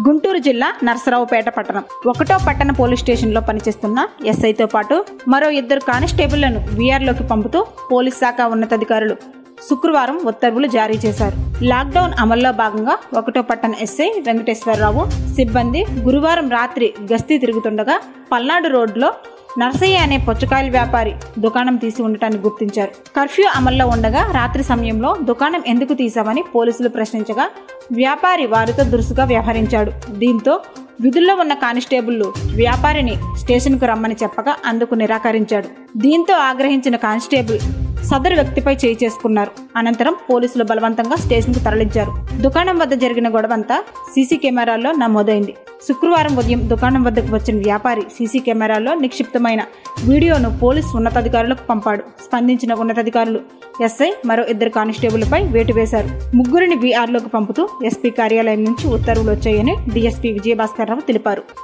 గుంటూరు జిల్లా నరసరావుపేట పట్టణం ఒకటో పట్టణ పోలీస్ స్టేషన్లో పనిచేస్తున్న ఎస్ఐతో పాటు మరో ఇద్దరు కానిస్టేబుళ్లను వీఆర్లోకి పంపుతూ పోలీస్ శాఖ ఉన్నతాధికారులు శుక్రవారం ఉత్తర్వులు జారీ చేశారు లాక్డౌన్ అమల్లో భాగంగా ఒకటో పట్టణ ఎస్ఐ వెంకటేశ్వరరావు సిబ్బంది గురువారం రాత్రి గస్తీ తిరుగుతుండగా పల్నాడు రోడ్లో నర్సయ్య అనే పుచ్చకాయల వ్యాపారి దుకాణం తీసి ఉండటాన్ని గుర్తించారు కర్ఫ్యూ అమల్లో ఉండగా రాత్రి సమయంలో దుకాణం ఎందుకు తీసామని పోలీసులు ప్రశ్నించగా వ్యాపారి వారితో దురుసుగా వ్యవహరించాడు దీంతో విధుల్లో ఉన్న కానిస్టేబుళ్లు వ్యాపారిని స్టేషన్కు రమ్మని చెప్పగా అందుకు నిరాకరించాడు దీంతో ఆగ్రహించిన కానిస్టేబుల్ సదరు వ్యక్తిపై చేయి చేసుకున్నారు అనంతరం పోలీసులు బలవంతంగా స్టేషన్కు తరలించారు దుకాణం వద్ద జరిగిన గొడవంతా సీసీ కెమెరాల్లో నమోదైంది శుక్రవారం ఉదయం దుకాణం వద్దకు వచ్చిన వ్యాపారి సీసీ కెమెరాల్లో నిక్షిప్తమైన వీడియోను పోలీస్ ఉన్నతాధికారులకు పంపాడు స్పందించిన ఉన్నతాధికారులు ఎస్ఐ మరో ఇద్దరు కానిస్టేబుల్పై వేటు వేశారు ముగ్గురిని వీఆర్లోకి పంపుతూ ఎస్పీ కార్యాలయం నుంచి ఉత్తర్వులు వచ్చాయని డీఎస్పీ విజయభాస్కర్ రావు తెలిపారు